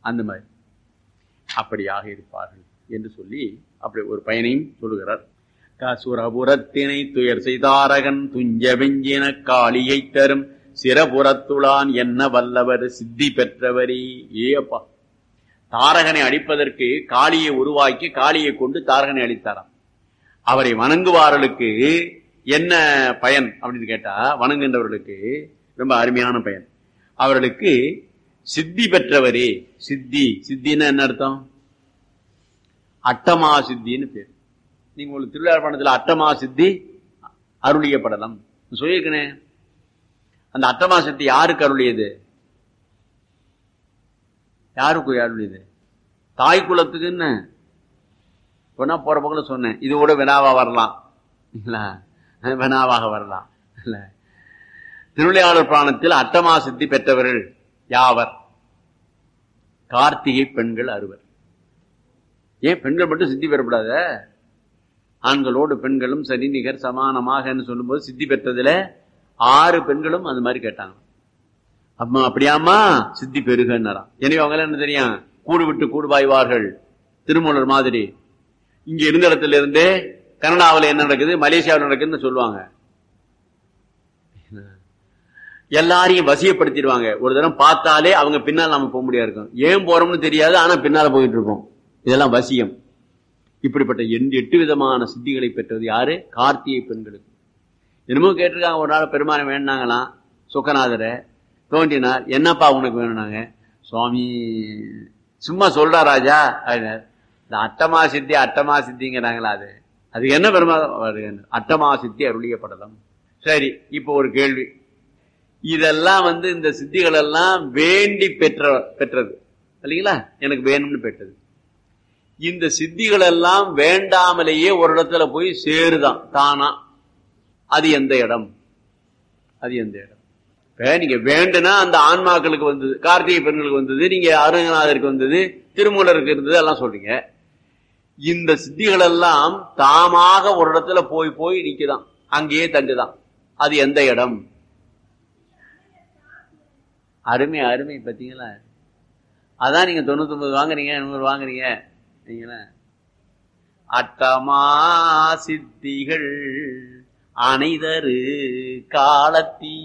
அந்த மாதிரி அப்படியாக இருப்பார்கள் என்று சொல்லி அப்படி ஒரு பயனையும் சொல்லுகிறார் கசுரபுரத்தினை துயர் செய்தாரகன் துஞ்ச வெஞ்சின காளியை தரும் சிரபுரத்துளான் என்ன வல்லவர் சித்தி பெற்றவரே ஏ அப்பா தாரகனை அடிப்பதற்கு காளியை உருவாக்கி காளியை கொண்டு தாரகனை அளித்தாராம் அவரை வணங்குவார்களுக்கு என்ன பயன் அப்படின்னு கேட்டா வணங்குகின்றவர்களுக்கு ரொம்ப அருமையான பயன் அவர்களுக்கு சித்தி பெற்றவரே சித்தி சித்தின்னு என்ன அர்த்தம் அட்டமா சித்தின்னு பேர் நீங்க உங்களுக்கு திருவிழாப்பணத்தில் அட்டமா சித்தி அருளிய படலம் சொல்லியிருக்கனே அந்த அட்டமா சித்தி யாருக்கு அருளியது யாருக்கு அருளியது தாய் குலத்துக்குன்னு பொண்ணா போற பக்கம் சொன்னேன் இது கூட வினாவா வரலாம் இல்ல வினாவாக வரலாம் இல்ல திருவிளையாடல் பிராணத்தில் அட்டமா சித்தி பெற்றவர்கள் யாவர் கார்த்திகை பெண்கள் அறுவர் ஏன் பெண்கள் மட்டும் சித்தி பெறப்படாத ஆண்களோடு பெண்களும் சரி நிகர் சமானமாக சொல்லும்போது சித்தி பெற்றதுல ஆறு பெண்களும் அந்த மாதிரி கேட்டாங்க அம்மா அப்படியாமா சித்தி பெருகன்னாராம் எனவே அவங்க என்ன தெரியும் கூடு விட்டு கூடு பாய்வார்கள் திருமூலர் மாதிரி இங்க இருந்த இடத்துல இருந்தே கனடாவில் என்ன நடக்குது மலேசியாவில் நடக்குதுன்னு சொல்லுவாங்க எல்லாரையும் வசியப்படுத்திடுவாங்க ஒரு தரம் பார்த்தாலே அவங்க பின்னால் நாம போக முடியாது இருக்கும் ஏன் போறோம்னு தெரியாது ஆனா பின்னால போயிட்டு இருப்போம் இதெல்லாம் வசியம் இப்படிப்பட்ட எட்டு விதமான சித்திகளை பெற்றது யாரு கார்த்திகை பெண்களுக்கு என்னமோ கேட்டிருக்காங்க ஒரு நாள் பெருமானை வேணாங்களாம் சுக்கநாதரை தோன்றினார் என்னப்பா உனக்கு வேணும்னாங்க சுவாமி சும்மா சொல்றா ராஜா இந்த அட்டமா சித்தி அட்டமா சித்திங்கிறாங்களா அது அது என்ன பெருமா அட்டமா சித்தி அருளிய படலம் சரி இப்போ ஒரு கேள்வி இதெல்லாம் வந்து இந்த சித்திகள் எல்லாம் வேண்டி பெற்ற பெற்றது இல்லைங்களா எனக்கு வேணும்னு பெற்றது இந்த சித்திகள் எல்லாம் வேண்டாமலேயே ஒரு இடத்துல போய் சேருதான் தானா அது எந்த இடம் அது எந்த இடம் இப்ப நீங்க வேண்டுனா அந்த ஆன்மாக்களுக்கு வந்தது கார்த்திகை பெண்களுக்கு வந்தது நீங்க அருணநாதருக்கு வந்தது திருமூலருக்கு இருந்தது எல்லாம் சொல்றீங்க இந்த சித்திகள் எல்லாம் தாமாக ஒரு இடத்துல போய் போய் நிக்குதான் அங்கேயே தங்குதான் அது எந்த இடம் அருமை அருமை பார்த்தீங்களா அதான் நீங்க தொண்ணூத்தி ஒன்பது வாங்குறீங்க நூறு வாங்குறீங்க நீங்களா அட்டமா சித்திகள் அனைதரு காலத்தி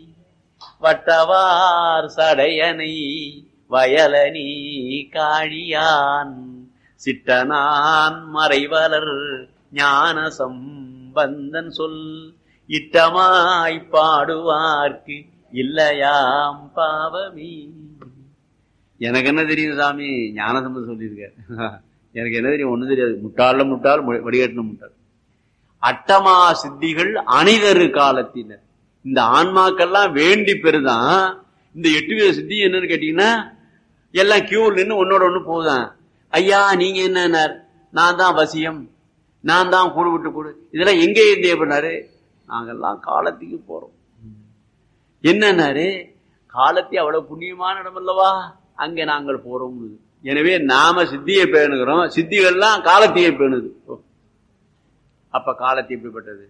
வட்டவார் சடையனை வயலனி காழியான் சிட்டனான் மறைவலர் ஞான சம்பந்தன் சொல் இட்டமாய் பாடுவார்க்கு இல்லையாம் பாவமி எனக்கு என்ன தெரியும் சாமி ஞானசம்பந்தம் சொல்லியிருக்க எனக்கு என்ன தெரியும் ஒண்ணு தெரியாது முட்டாள முட்டாள் வடிகட்டின முட்டாள் அட்டமா சித்திகள் அணிதரு காலத்தினர் இந்த ஆன்மாக்கள்லாம் வேண்டி பெறுதான் இந்த எட்டு வித சித்தி என்னன்னு கேட்டீங்கன்னா எல்லாம் கியூல் நின்று ஒன்னோட ஒண்ணு போகுதான் ஐயா நீங்க என்ன நான் தான் வசியம் நான் தான் கூடு விட்டு கூடு இதெல்லாம் எங்க இருந்தே பண்ணாரு நாங்கெல்லாம் காலத்துக்கு போறோம் என்னன்னாரு காலத்தை அவ்வளவு புண்ணியமான இடம் அல்லவா அங்க நாங்கள் போறோம் எனவே நாம சித்தியை பேணுகிறோம் சித்திகள்லாம் காலத்தையே பேணுது அப்ப காலத்தை எப்படிப்பட்டது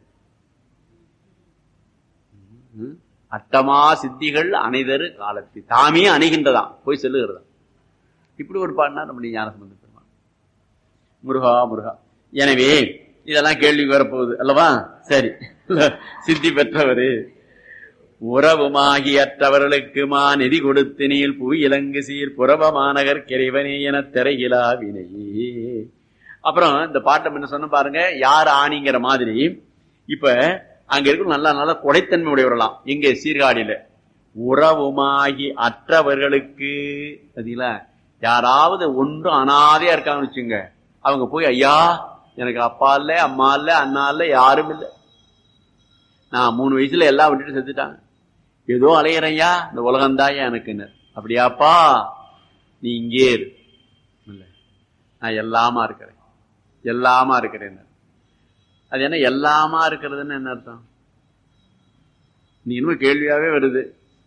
அட்டமா சித்திகள் அனைதரு காலத்தை தாமே அணைகின்றதாம் போய் செல்லுகிறதா இப்படி ஒரு பாடினா நம்முடைய ஞானசம்பந்த பெருமான் முருகா முருகா எனவே இதெல்லாம் கேள்வி வரப்போகுது அல்லவா சரி சித்தி பெற்றவரு உறவுமாகி அற்றவர்களுக்கு மா நெறி கொடுத்து நீல் பூ இலங்கு சீர் புறவ மாநகர் கிரைவனே என திரையிலா வினையே அப்புறம் இந்த பாட்டம் என்ன சொன்ன பாருங்க யார் ஆணிங்கிற மாதிரி இப்ப அங்க இருக்கும் நல்லா நல்லா கொடைத்தன்மை உடையவரலாம் எங்க சீர்காழியில உறவுமாகி அற்றவர்களுக்கு பார்த்தீங்களா யாராவது ஒன்றும் அனாதையா இருக்காங்கன்னு வச்சுங்க அவங்க போய் ஐயா எனக்கு அப்பா இல்ல அம்மா இல்ல அண்ணா இல்ல யாரும் இல்லை நான் மூணு வயசுல எல்லாம் விட்டுட்டு செத்துட்டாங்க ஏதோ அலையிறையா இந்த உலகந்தாயா எனக்கு அப்படியாப்பா நீ இங்கே இரு நான் எல்லாமா இருக்கிறேன் எல்லாமா இருக்கிறேன் அது என்ன எல்லாமா இருக்கிறதுன்னு என்ன அர்த்தம் நீ இன்னும் கேள்வியாவே வருது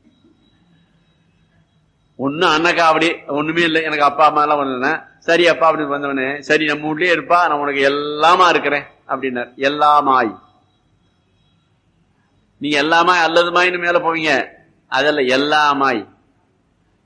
ஒண்ணு அண்ணக்கா அப்படி ஒண்ணுமே இல்லை எனக்கு அப்பா அம்மா எல்லாம் வரல சரி அப்பா அப்படின்னு வந்தவனே சரி நம்ம வீட்லயே இருப்பா நான் உனக்கு எல்லாமா இருக்கிறேன் அப்படின்னார் எல்லாமாய் நீங்க எல்லாமாய் அல்லதுமாயின்னு மேல போவீங்க அதல்ல எல்லாமாய்